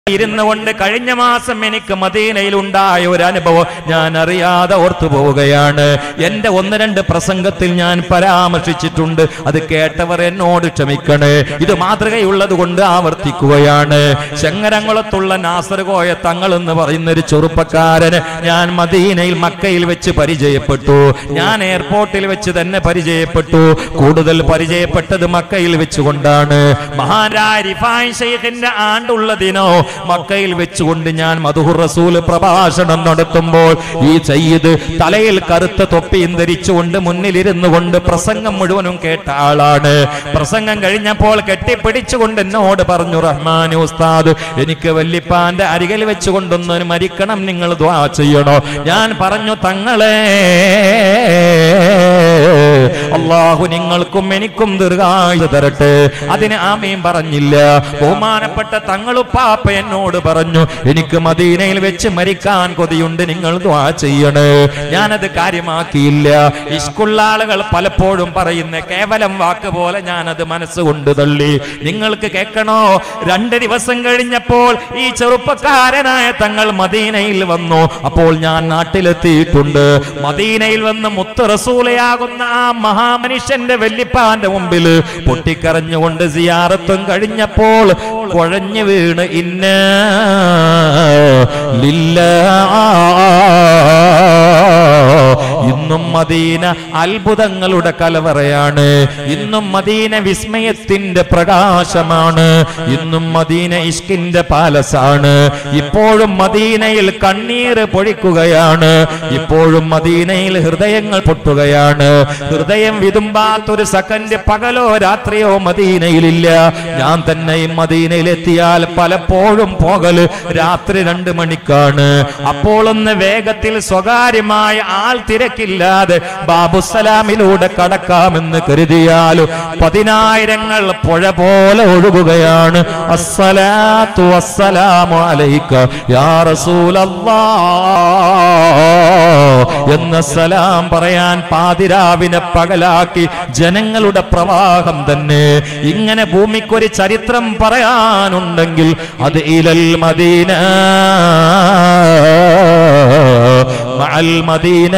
ഇരുന്നു കൊണ്ട് കഴിഞ്ഞ മാസം എനിക്ക് മദീനയിൽ ഉണ്ടായ ഒരു അനുഭവം ഞാൻ അറിയാതെ ഓർത്തു പോവുകയാണ് എന്റെ ഒന്ന് രണ്ട് പ്രസംഗത്തിൽ ഞാൻ പരാമർശിച്ചിട്ടുണ്ട് അത് കേട്ടവർ എന്നോട് ക്ഷമിക്കണേ ഇത് മാതൃകയുള്ളത് കൊണ്ട് ആവർത്തിക്കുകയാണ് ചെങ്ങരംകുളത്തുള്ള നാസർ കോയ തങ്ങൾ എന്ന് പറയുന്ന ഒരു ചെറുപ്പക്കാരന് ഞാൻ മദീനയിൽ മക്കയിൽ വെച്ച് പരിചയപ്പെട്ടു ഞാൻ എയർപോർട്ടിൽ വെച്ച് തന്നെ പരിചയപ്പെട്ടു കൂടുതൽ പരിചയപ്പെട്ടത് മക്കയിൽ വെച്ചുകൊണ്ടാണ് മഹാരായ റിഫായ് ഷെയ്ഖിന്റെ ആണ്ടുള്ളതിനോ മക്കയിൽ വെച്ചുകൊണ്ട് ഞാൻ മധുഹുർ റസൂൽ പ്രഭാഷണം നടത്തുമ്പോൾ ഈ സയ്യിദ് തലയിൽ കറുത്ത തൊപ്പിയും ധരിച്ചുകൊണ്ട് മുന്നിലിരുന്നു കൊണ്ട് പ്രസംഗം മുഴുവനും കേട്ട ആളാണ് പ്രസംഗം കഴിഞ്ഞപ്പോൾ കെട്ടിപ്പിടിച്ചുകൊണ്ട് എന്നോട് പറഞ്ഞു റഹ്മാൻ ഉസ്താദ് എനിക്ക് വല്ലിപ്പാന്റെ അരികിൽ വെച്ചുകൊണ്ടൊന്ന് മരിക്കണം നിങ്ങൾ ദ്വാ ചെയ്യണോ ഞാൻ പറഞ്ഞു തങ്ങളെ അള്ളാഹു നിങ്ങൾക്കും എനിക്കും ദീർഘായുസ് തരട്ടെ അതിന് ആമയും പറഞ്ഞില്ല ബഹുമാനപ്പെട്ട തങ്ങളുപ്പാപ്പ എന്നോട് പറഞ്ഞു എനിക്ക് മദീനയിൽ വെച്ച് മരിക്കാൻ കൊതിയുണ്ട് നിങ്ങൾ ദ്വാ ചെയ്യണേ ഞാനത് കാര്യമാക്കിയില്ല ഇഷ്കുള്ള ആളുകൾ പലപ്പോഴും പറയുന്ന കേവലം വാക്ക് പോലെ ഞാനത് മനസ്സുകൊണ്ട് തള്ളി നിങ്ങൾക്ക് കേൾക്കണോ രണ്ട് ദിവസം കഴിഞ്ഞപ്പോൾ ഈ ചെറുപ്പക്കാരനായ തങ്ങൾ മദീനയിൽ വന്നു അപ്പോൾ ഞാൻ നാട്ടിലെത്തിയിട്ടുണ്ട് മദീനയിൽ വന്ന് മുത്ത് റസൂലയാകുന്ന ആ മഹാമനുഷ്യന്റെ വെല്ലിപ്പാന്റെ മുമ്പിൽ പൊട്ടിക്കരഞ്ഞുകൊണ്ട് സിയാറത്തും കഴിഞ്ഞപ്പോൾ കുഴഞ്ഞു വീണ് ഇന്ന ലില്ല ഇന്നും മദീന അത്ഭുതങ്ങളുടെ കലവറയാണ് ഇന്നും മദീന വിസ്മയത്തിന്റെ പ്രകാശമാണ് ഇന്നും മദീന ഇഷ്കിന്റെ പാലസാണ് ഇപ്പോഴും മദീനയിൽ കണ്ണീർ പൊഴിക്കുകയാണ് ഇപ്പോഴും മദീനയിൽ ഹൃദയങ്ങൾ പൊട്ടുകയാണ് ഹൃദയം വിതുമ്പാത്തൊരു സെക്കൻഡ് പകലോ രാത്രിയോ മദീനയിലില്ല ഞാൻ തന്നെയും മദീനയിൽ എത്തിയാൽ പലപ്പോഴും പോകല് രാത്രി രണ്ട് മണിക്കാണ് അപ്പോൾ ഒന്ന് വേഗത്തിൽ സ്വകാര്യമായ ആൾ തിരക്കില്ലാതെ ബാബുസലാമിലൂടെ കടക്കാമെന്ന് കരുതിയാലും പതിനായിരങ്ങൾ പുഴ പോലെ ഒഴുകുകയാണ് അസ്സലാത്തു വസ്സലാമു അലൈക യാ റസൂലല്ലാ എന്ന സലാം പറയാൻ പാതിരാവിനെ പകലാക്കി ജനങ്ങളുടെ പ്രവാഹം തന്നെ ഇങ്ങനെ ഭൂമിക്കൊരു ചരിത്രം പറയാനുണ്ടെങ്കിൽ അത് ഇലൽ മദീന മഅൽ മദീന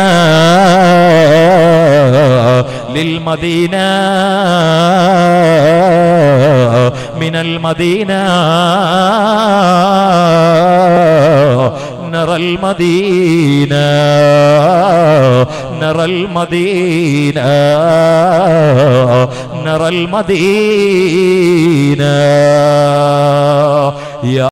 للمدينة من المدينة نرى المدينة نرى المدينة نرى المدينة يا